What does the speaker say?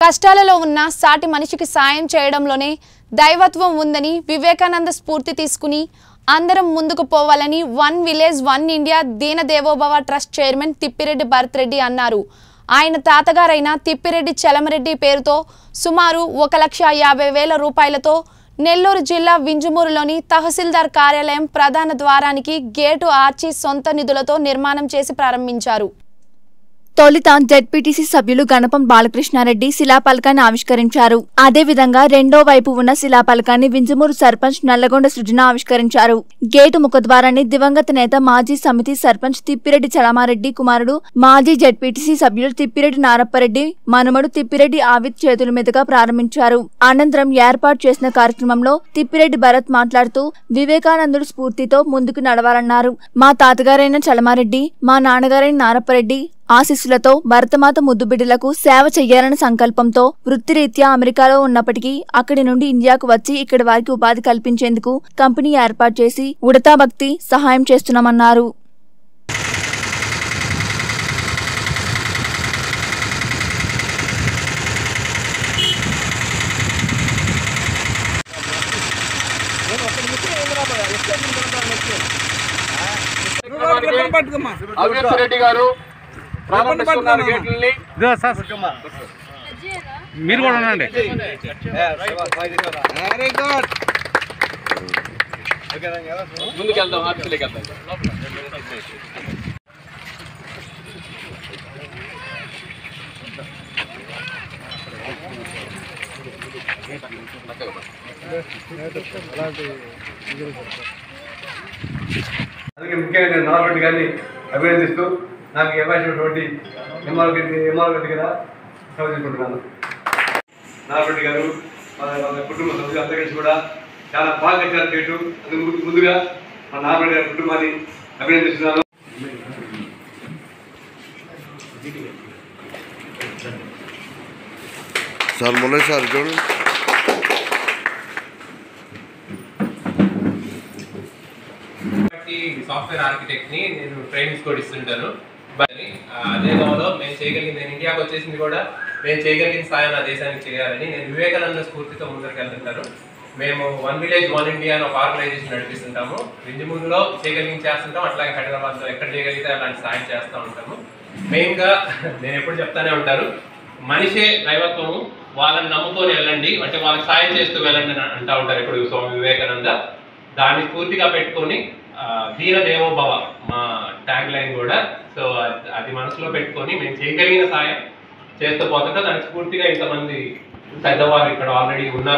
కష్టాలలో ఉన్న సాటి మనిషికి సాయం చేయడంలోనే దైవత్వం ఉందని వివేకానంద స్ఫూర్తి తీసుకుని అందరం ముందుకు పోవాలని one village one India Deenadevobhava trust chairman Thippireddy Bharat Reddy అన్నారు ఆయన తాతగారైన తిప్పిరెడ్డి చలమరెడ్డి పేరుతో సుమారు ఒక లక్ష యాభై వేల రూపాయలతో నెల్లూరు జిల్లా వింజమూరులోని తహసీల్దార్ కార్యాలయం ప్రధాన ద్వారానికి గేటు ఆర్చి సొంత నిధులతో నిర్మాణం చేసి ప్రారంభించారు తొలుత జెడ్పీటీసీ సభ్యులు గణపం బాలకృష్ణారెడ్డి శిలాపలకాన్ని ఆవిష్కరించారు అదే విధంగా రెండో వైపు ఉన్న శిలాపలకాన్ని వింజమూరు సర్పంచ్ నల్లగొండ సృజన ఆవిష్కరించారు గేటు ముఖద్వారాన్ని దివంగత నేత మాజీ సమితి సర్పంచ్ తిప్పిరెడ్డి చలమారెడ్డి కుమారుడు మాజీ జెడ్పీటీసీ సభ్యులు తిప్పిరెడ్డి నారప్పరెడ్డి మనుమడు తిప్పిరెడ్డి ఆవిద్ చేతుల మీదుగా ప్రారంభించారు అనంతరం ఏర్పాటు చేసిన కార్యక్రమంలో తిప్పిరెడ్డి భరత్ మాట్లాడుతూ వివేకానందుడు స్ఫూర్తితో ముందుకు నడవాలన్నారు మా తాతగారైన చలమారెడ్డి మా నాన్నగారైన నారప్పరెడ్డి ఆశీస్సులతో భరతమాత ముద్దుబిడ్డలకు సేవ చెయ్యాలన్న సంకల్పంతో వృత్తిరీత్యా అమెరికాలో ఉన్నప్పటికీ అక్కడి నుండి ఇండియాకు వచ్చి ఇక్కడి వారికి ఉపాధి కల్పించేందుకు కంపెనీ ఏర్పాటు చేసి ఉడతా భక్తి సహాయం చేస్తున్నామన్నారు అవినాష్ రెడ్డి గారు ప్రారంభిస్తున్నారు గేట్లని ఇదిగో సార్ మీరు కూడా ఉండండి వెరీ గుడ్ ముందుకు వెళ్దాం ఆఫీసులోకి వెళ్దాం అందుకే ముఖ్యంగా నేను నారాయణ గారిని అభినందిస్తూ నాకు ఈ అవకాశమైనటువంటి ఎంఆర్ గారి ఎంఆర్ గారి దగ్గర సమర్పించుకుంటున్నాను నారాయణ గారు మన మన కుటుంబ సభ్యులు అందరి కలిసి కూడా చాలా బాగా కట్టారు గేటు అందుకు ముందు- ముందుగా మా నారాయణ గారి కుటుంబాన్ని అభినందిస్తున్నాను సార్ మురళి సార్ చూడండి కాబట్టి సాఫ్ట్వేర్ ఆర్కిటెక్ట్ ని నేను ట్రైనింగ్స్ కూడా ఇస్తుంటాను బట్ ఆ, అదే దోలో మేము చేయగలిగింది నేను ఇండియాకి వచ్చేసింది కూడా నేను చేయగలిగిన సాయం నా దేశానికి చేయాలని నేను వివేకానంద స్ఫూర్తితో ముందరికి వెళ్తుంటాను మేము వన్ విలేజ్ వన్ ఇండియా అని ఒక ఆర్గనైజేషన్ నడిపిస్తుంటాము వింజమూరులో చేయగలిగింది చేస్తుంటాం అట్లాగే హైదరాబాద్లో ఎక్కడ చేయగలిగితే అలాంటి సాయం చేస్తూ ఉంటాము మెయిన్గా నేను ఎప్పుడు చెప్తానే ఉంటాను మనిషే దైవత్వము వాళ్ళని నమ్ముకొని వెళ్ళండి అంటే వాళ్ళకి సాయం చేస్తూ వెళ్ళండి అని అంటా ఉంటారు ఇప్పుడు స్వామి వివేకానంద దాన్ని స్ఫూర్తిగా పెట్టుకొని ఆ, ధీర దేవోభవ మా ట్యాగ్ లైన్ కూడా సో అది- అది మనసులో పెట్టుకొని మేము చేయగలిగిన సాయం చేస్తూ పోతుంటే దానికి స్ఫూర్తిగా ఇంతమంది పెద్దవారు ఇక్కడ ఆల్రెడీ ఉన్నారు